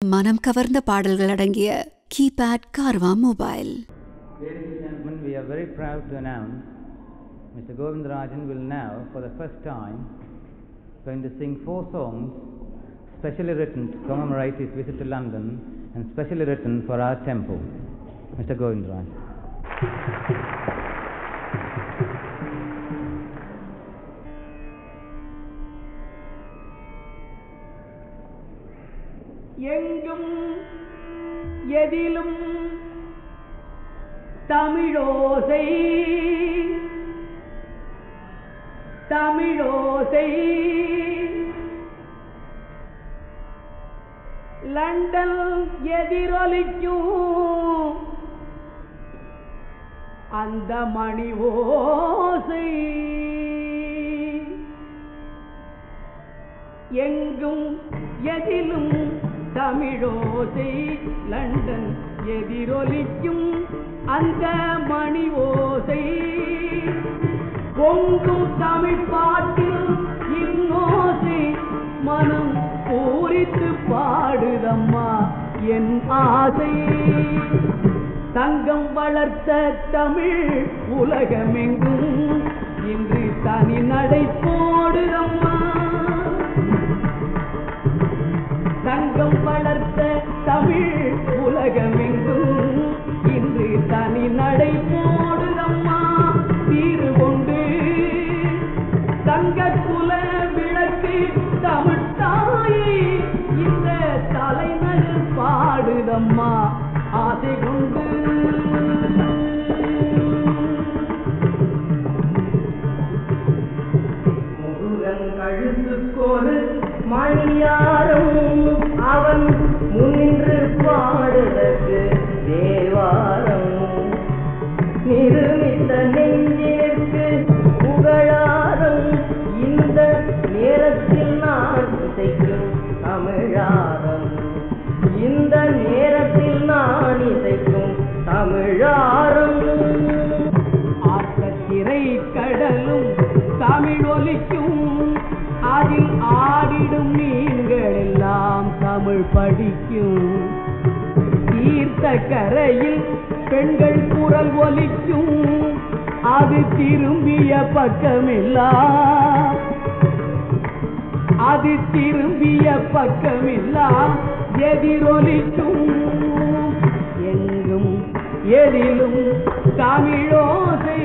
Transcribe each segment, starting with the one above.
மனம் கவர்ந்த பாடல்கள் அடங்கிய கீபேட் கார்வா mobile Ladies and gentlemen, we are very proud to announce Mr. Govindarajan will now, for the first time, going to sing four songs specially written to commemorate his visit to London and specially written for our temple. Mr. Govindarajan. எங்கும் எதிலும் தமிழோசை தமிழோசை London எதிரொலிக்கும் அந்த மணி ஓசை எங்கும் எதிலும் தமிழோசை London எதிரொலிக்கும் அந்த மணி ஓசை பொங்கும் தமிழ் பாட்டில் இன்னோசை மனம் பூரித்து பாடுதம்மா என் ஆசை தங்கம் வளர்த்த தமிழ் உலகமெங்கும் இன்று தனி நடை போடுதம்மா தங்கம் வளர்த்த தமிழ் உலகமெங்கும் இன்று தனி நடை போடுதம்மா தீரு கொண்டு தங்க குல விளக்கு தமிழ் தாயை இந்த தலைநகர் பாடுதம்மா ஆசை கொண்டு முருகன் கழுத்துக்கோரு மணியாரம் அவன் முன்னின்று பாடுதற்கு தேவாரம் நிருமித்த நெஞ்சிற்கு புகழாரம் இந்த நேரத்தில் நான் இசைக்கும் தமிழாரம் இந்த நேரத்தில் நான் இசைக்கும் தமிழாரம் ஆற்றத்திரை கடலும் தமிழ் ஒலிக்கும் அதில் ஆடிடும் மீன்கள் எல்லாம் தமிழ் படிக்கும் தீர்த்த கரையில் பெண்கள் குரல் ஒலிக்கும் அது திரும்பிய பக்கமெல்லாம் அது திரும்பிய பக்கமெல்லாம் எதிரொலிக்கும் எங்கும் எதிலும் தமிழோசை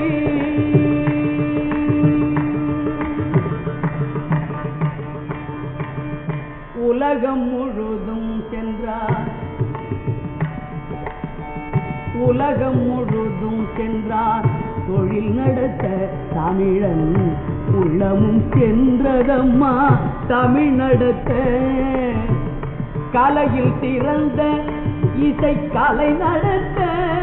உலகம் முழுதும் சென்றார் உலகம் முழுதும் சென்றார் தொழில் நடத்த தமிழன் உள்ளமும் சென்றதம்மா தமிழ் நடத்த கலையில் திறந்த இசை கலை நடத்த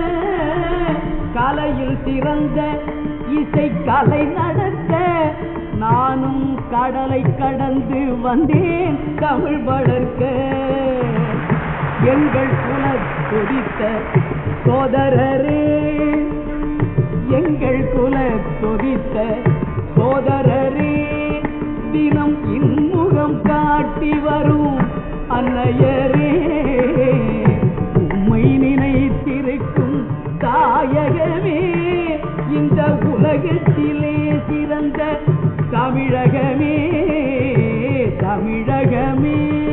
கலையில் திறந்த இசை கலை நடத்த நானும் கடலை கடந்து வந்தேன் தமிழ் வளர்க்க எங்கள் குல கொதித்த சோதரரே எங்கள் குல கொதித்த சோதரரே தினம் இன்முகம் காட்டி வரும் அன்னையரே உம்மை நினைத்திருக்கும் தாயகமே இந்த உலகத்திலே சிறந்த தமிழகமே தமிழகமே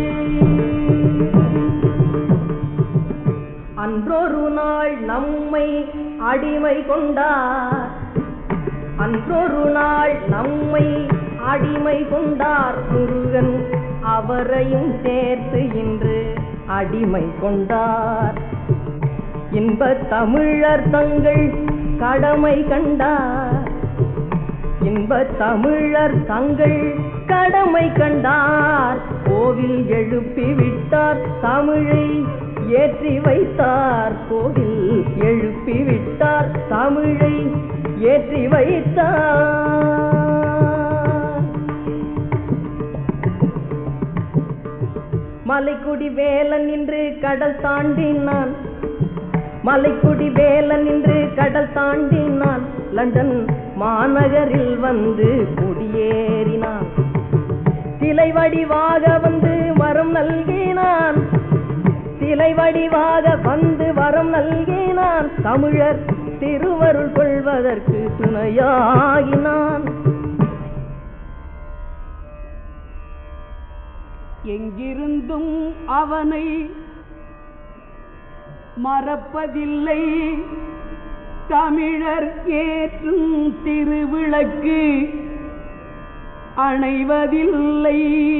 அன்றொரு நாள் நம்மை அடிமை கொண்டார் அன்றொரு நாள் நம்மை அடிமை கொண்டார் முருகன் அவரையும் சேர்த்து இன்று அடிமை கொண்டார் இன்ப தமிழர் தங்கள் கடமை கண்டார் இன்ப தமிழர் தங்கள் கடமை கண்டார் கோவில் எழுப்பி விட்டார் தமிழை ஏற்றி வைத்தார் கோவில் எழுப்பி விட்டார் தமிழை ஏற்றி வைத்தார் மலைக்குடி வேலன் என்று கடல் தாண்டினான் மலைக்குடி வேலன் என்று கடல் தாண்டினான் லண்டன் மாநகரில் வந்து குடியேறினான் சிலை வடிவாக வந்து வரம் நல்கினான் சிலை வடிவாக வந்து வரம் நல்கினான் தமிழர் திருவருள் கொள்வதற்கு துணையாகினான் எங்கிருந்தும் அவனை மறப்பதில்லை தமிழர் ஏற்றும் திருவிளக்கு அணைவதில்லை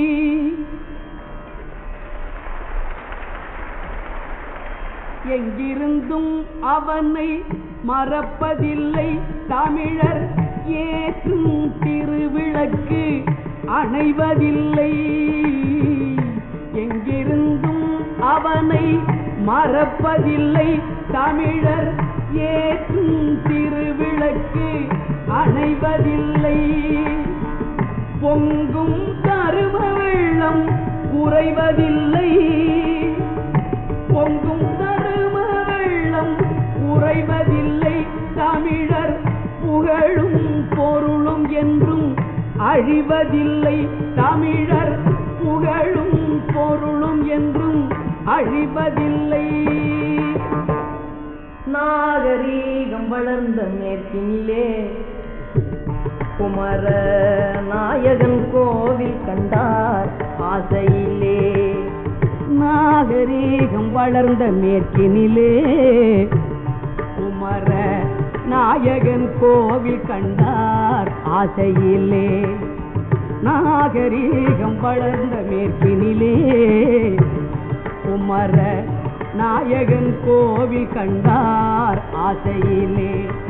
எங்கிருந்தும் அவனை மறப்பதில்லை தமிழர் ஏற்றும் திருவிளக்கு அணைவதில்லை எங்கிருந்தும் அவனை மறப்பதில்லை தமிழர் ஏற்றும் திருவிளக்கு அணைவதில்லை பொங்கும் கரும வெள்ளம் குறைவதில்லை பொங்கும் தரும வெள்ளம் குறைவதில்லை தமிழர் புகழும் பொருளும் என்றும் அழிவதில்லை தமிழர் புகழும் பொருளும் என்றும் அழிவதில்லை நாகரீகம் வளர்ந்த மேற்கினிலே குமர நாயகன் கோவில் கண்டார் ஆசையிலே நாகரீகம் வளர்ந்த மேற்கினிலே குமர நாயகன் கோவில் கண்டார் ஆசையிலே நாகரீகம் வளர்ந்த மேற்கினிலே குமர நாயகன் கோவில் கண்டார் ஆசையிலே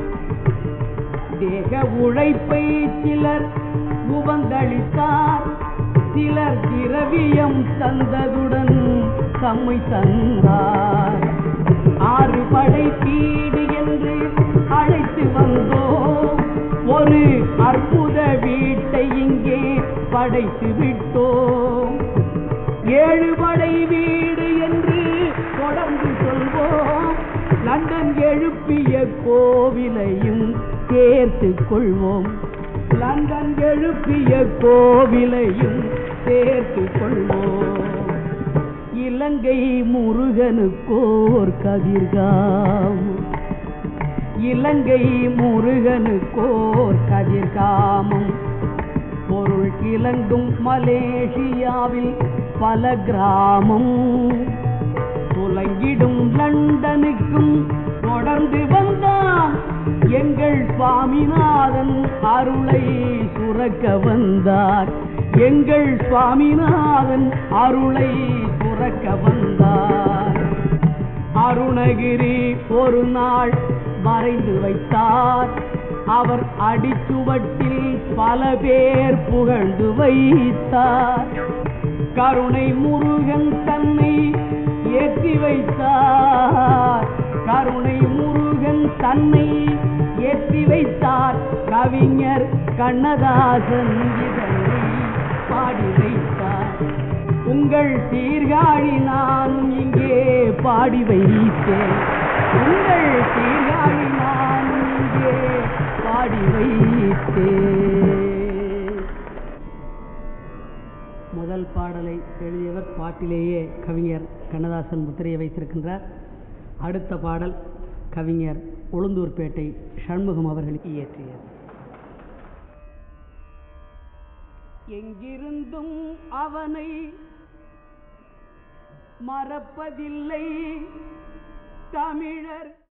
தேக உழைப்பை சிலர் உவந்தளித்தார் சிலர் திரவியம் தந்ததுடன் தம்மை தந்தார் ஆறு படை பீடு என்று அழைத்து வந்தோம் ஒரு அற்புத வீட்டை இங்கே படைத்து விட்டோம் ஏழு படை வீடு என்று தொடர்ந்து சொல்வோம் லண்டன் எழுப்பிய கோவிலையும் சேர்த்து கொள்வோம் லண்டன் எழுப்பிய கோவிலையும் சேர்த்து கொள்வோம் இலங்கை முருகனுக்கோர் கதிர்காம் இலங்கை முருகனுக்கோர் கதிர்காமம் பொருள் கிளங்கும் மலேசியாவில் பல கிராமம் துலங்கிடும் லண்டனுக்கும் தொடர்ந்து வந்தான் எங்கள் சுவாமிநாதன் அருளை சுரக்க வந்தார் எங்கள் சுவாமிநாதன் அருளை சுரக்க வந்தார் அருணகிரி ஒரு நாள் மறைந்து வைத்தார் அவர் அடிச்சுவட்டில் பல பேர் புகழ்ந்து வைத்தார் கருணை முருகன் தன்னை ஏற்றி வைத்தார் கருணை முருகன் தன்னை ஏற்றி வைத்தார் கவிஞர் கண்ணதாசன் இதனை பாடி வைத்தார் உங்கள் சீர்காழி நான் இங்கே பாடி வைத்தேன் உங்கள் சீர்காழி நான் இங்கே பாடி வைத்தேன் முதல் பாடலை எழுதியவர் பாட்டிலேயே கவிஞர் கண்ணதாசன் முத்திரையை வைத்திருக்கின்றார் அடுத்த பாடல் கவிஞர் உளுந்தூர்பேட்டை சண்முகம் அவர்கள் இயற்றியது எங்கிருந்தும் அவனை மறப்பதில்லை தமிழர்